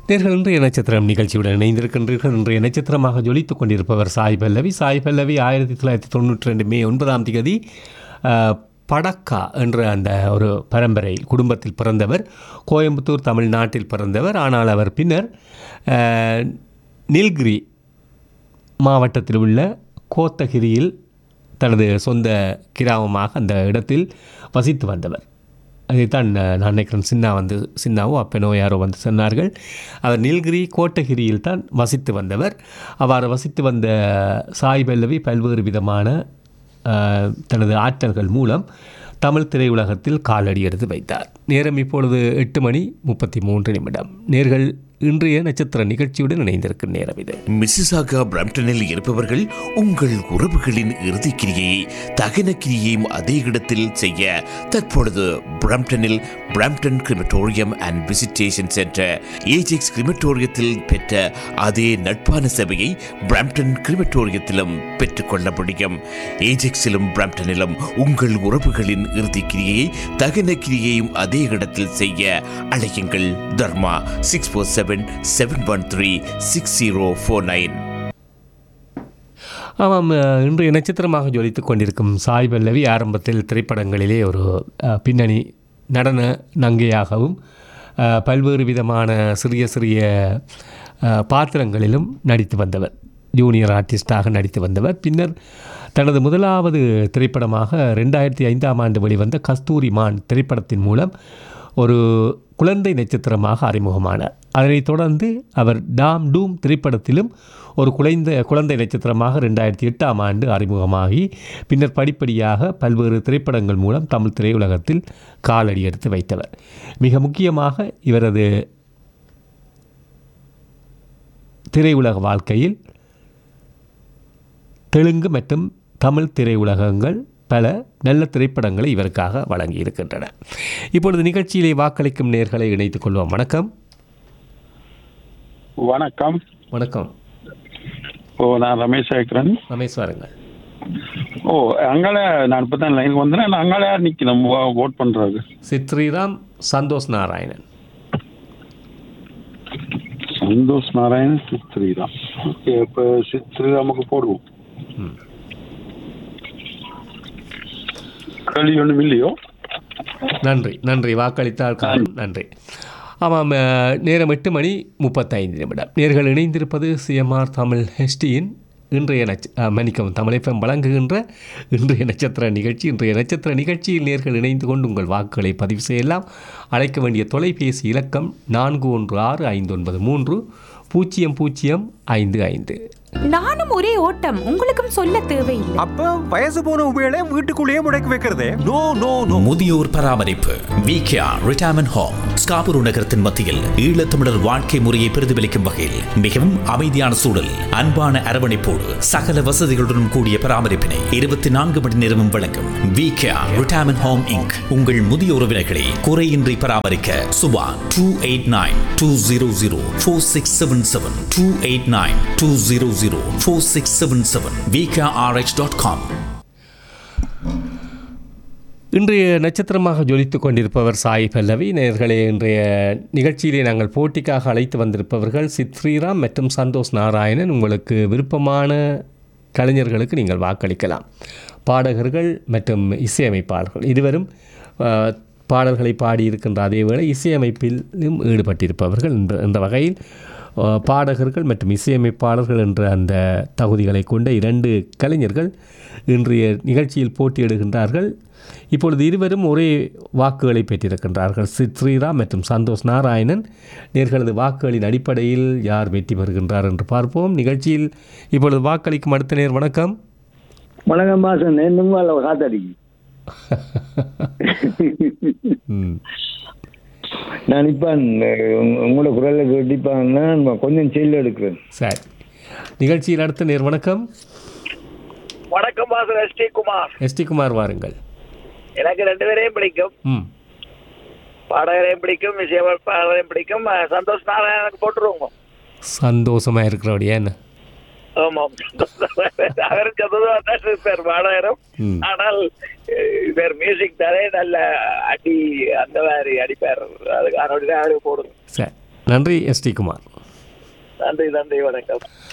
நேர்கள் இன்றைய நட்சத்திரம் நிகழ்ச்சியுடன் இணைந்திருக்கின்றீர்கள் இன்றைய நட்சத்திரமாக ஜொலித்துக் கொண்டிருப்பவர் சாய் பல்லவி சாய் பல்லவி ஆயிரத்தி தொள்ளாயிரத்தி தொண்ணூற்றி ரெண்டு மே ஒன்பதாம் தேதி அஹ், படக்கா என்ற அந்த ஒரு பரம்பரை குடும்பத்தில் பிறந்தவர் கோயம்புத்தூர் தமிழ்நாட்டில் பிறந்தவர் ஆனால் அவர் பின்னர் அஹ், நீல்கிரி மாவட்டத்தில் உள்ள கோத்தகிரியில் தனது சொந்த கிராமமாக அந்த இடத்தில் வசித்து வந்தவர் அதைத்தான் அஹ், நான் நினைக்கிறேன் சின்னா வந்து சின்னாவோ அப்பனோ யாரோ வந்து சொன்னார்கள் அவர் நீல்கிரி கோட்டகிரியில் தான் வசித்து வந்தவர் அவ்வாறு வசித்து வந்த சாய் பல்லவி பல்வேறு விதமான அஹ், தனது ஆற்றல்கள் மூலம் தமிழ் திரையுலகத்தில் காலடி எடுத்து வைத்தார் நேரம் இப்பொழுது எட்டு மணி முப்பத்தி மூன்று நிமிடம் நேர்கள் இன்றைய நட்சத்திர நிகழ்ச்சியுடன் இணைந்திருக்கும் நேரம் இது மிசிசாகா பிரம்டனில் இருப்பவர்கள் உங்கள் உறவுகளின் இறுதிக்கிரியை தகன கிரியையும் அதே இடத்தில் செய்ய தற்பொழுது பிரம்டனில் Brampton crematorium and visitation centre Ajax கிரிமட்டோரியத்தில் பெற்ற அதே நட்பான சேவையை பிரம்டன் கிரிமட்டோரியத்திலும் பெற்றுக்கொள்ள முடியும் ஏஜெக்ஸிலும் பிரம்டனிலும் உங்கள் உறவுகளின் இறுதிக்கிரியை தகன கிரியையும் அதே இடத்தில் செய்ய அழையுங்கள் Dharma six four seven seven one three six zero four nine ஆமாம் அஹ், இன்றைய நட்சத்திரமாக ஜொலித்துக் கொண்டிருக்கும் சாய் பல்லவி ஆரம்பத்தில் திரைப்படங்களிலே ஒரு அஹ், பின்னணி நடன நங்கையாகவும் அஹ், பல்வேறு விதமான சிறிய சிறிய அஹ், பாத்திரங்களிலும் நடித்து வந்தவர் ஜூனியர் ஆர்டிஸ்டாக நடித்து வந்தவர் பின்னர் தனது முதலாவது திரைப்படமாக ரெண்டாயிரத்தி ஐந்தாம் ஆண்டு வெளிவந்த கஸ்தூரி மான் திரைப்படத்தின் மூலம் ஒரு குழந்தை நட்சத்திரமாக அறிமுகமானார் அதனைத் தொடர்ந்து அவர் டாம் டூம் திரைப்படத்திலும் ஒரு குழந்தை குழந்தை நட்சத்திரமாக ரெண்டாயிரத்தி எட்டாம் ஆண்டு அறிமுகமாகி பின்னர் படிப்படியாக பல்வேறு திரைப்படங்கள் மூலம் தமிழ் திரையுலகத்தில் காலடி எடுத்து வைத்தவர் மிக முக்கியமாக இவரது திரையுலக வாழ்க்கையில் தெலுங்கு மற்றும் தமிழ் திரையுலகங்கள் பல நல்ல திரைப்படங்களை இவருக்காக வழங்கி இருக்கின்றன இப்பொழுது நிகழ்ச்சியிலே வாக்களிக்கும் நேர்களை இணைத்துக் கொள்வோம் வணக்கம் வணக்கம் வணக்கம் ஓ நான் ரமேஷ் ஆக்கிறேன் ரமேஷ் வாருங்கள் ஓ அங்கால நான் இப்போ தான் லைனுக்கு வந்தேன் அங்கால யார் நிற்கணும் ஓட் பண்ணுறது சித்ரீராம் சந்தோஷ் நாராயணன் சந்தோஷ் நாராயண் சித்ரிராம் ஓகே இப்போ சித்ரிராமுக்கு போடுவோம் ம். கேள்வி ஒன்றும் இல்லையோ நன்றி நன்றி வாக்களித்தால் காரணம் நன்றி ஆமாம் அஹ், நேரம் எட்டு மணி முப்பத்தைந்து நிமிடம் நேர்கள் இணைந்திருப்பது சிஎம்ஆர் தமிழ் ஹெச்டியின் இன்றைய நட்ச அஹ், மன்னிக்கவும் தமிழைப்பம் வழங்குகின்ற இன்றைய நட்சத்திர நிகழ்ச்சி இன்றைய நட்சத்திர நிகழ்ச்சியில் நேர்கள் இணைந்து கொண்டு உங்கள் வாக்குகளை பதிவு செய்யலாம் அழைக்க வேண்டிய தொலைபேசி இலக்கம் நான்கு ஒன்று ஆறு ஐந்து ஒன்பது மூன்று பூஜ்ஜியம் பூஜ்ஜியம் ஐந்து ஐந்து நானும் ஒரே ஓட்டம் உங்களுக்கும் சொல்ல தேவையில்லை அப்ப வயசு போன உபயோக வீட்டுக்குள்ளேயே முடக்கி வைக்கிறதே நோ நோ நோ முதியோர் பராமரிப்பு விகேஆர் ரிட்டையர்மெண்ட் ஹோம் ஸ்காபூர் நகரத்தின் மத்தியில் ஈழத்தமிழர் வாழ்க்கை முறையை பிரதிபலிக்கும் வகையில் மிகவும் அமைதியான சூழல் அன்பான அரவணைப்போடு சகல வசதிகளுடன் கூடிய பராமரிப்பினை இருபத்தி நான்கு மணி நேரமும் வழங்கும் விகேஆர் ரிட்டையர்மெண்ட் ஹோம் இங்க் உங்கள் முதிய உறவினர்களை குறையின்றி பராமரிக்க Subha two eight nine two zero zero four six seven seven two eight nine two zero zero four six seven seven VKRH dot com இன்றைய நட்சத்திரமாக ஜொலித்துக் கொண்டிருப்பவர் சாய் பல்லவி நேர்களே இன்றைய நிகழ்ச்சியிலே நாங்கள் போட்டிக்காக அழைத்து வந்திருப்பவர்கள் சித் ஸ்ரீராம் மற்றும் சந்தோஷ் நாராயணன் உங்களுக்கு விருப்பமான கலைஞர்களுக்கு நீங்கள் வாக்களிக்கலாம் பாடகர்கள் மற்றும் இசையமைப்பாளர்கள் இருவரும் அஹ், பாடல்களை பாடியிருக்கின்ற அதே வேளை இசையமைப்பிலும் ஈடுபட்டிருப்பவர்கள் என்ற என்ற வகையில் அஹ், பாடகர்கள் மற்றும் இசையமைப்பாளர்கள் என்ற அந்த தகுதிகளை கொண்ட இரண்டு கலைஞர்கள் இன்றைய நிகழ்ச்சியில் போட்டியிடுகின்றார்கள் இப்பொழுது இருவரும் ஒரே வாக்குகளை பெற்றிருக்கின்றார்கள் சித் ஸ்ரீராம் மற்றும் சந்தோஷ் நாராயணன் நேர்களது வாக்குகளின் அடிப்படையில் யார் வெற்றி பெறுகின்றார் என்று பார்ப்போம் நிகழ்ச்சியில் இப்பொழுது வாக்களிக்கும் அடுத்த நேர் வணக்கம் வணக்கம் பாசன் என்னும் காத்தாடி ம். நான் இப்ப உங்க- உங்களோட குரலை கேட்டிப்பான்னா நான் கொஞ்சம் செயல் எடுக்கிறேன் சரி நிகழ்ச்சியில் அடுத்த நேர் வணக்கம் வணக்கம் Vasan S T Kumar ST Kumar வாருங்கள் எனக்கு ரெண்டு பேரையும் பிடிக்கும் ம் பாடகரையும் பிடிக்கும் இசையமைப்பாளரையும் பிடிக்கும் அஹ், சந்தோஷ் நாராயணனுக்கு போட்டுருவோங்க சந்தோஷமாக இருக்கிறபடியா என்ன ஆமாம் அவருக்கு அதுதான் தான் இருப்பார் பாடகரும் ம். ஆனால் அஹ், இவர் மியூசிக் தானே நல்ல அடி அந்த மாதிரி அடிப்பார் அதுக்கு அதனுடைய அவருக்கு போடுங்க சரி நன்றி எஸ் டி குமார் நன்றி நன்றி வணக்கம்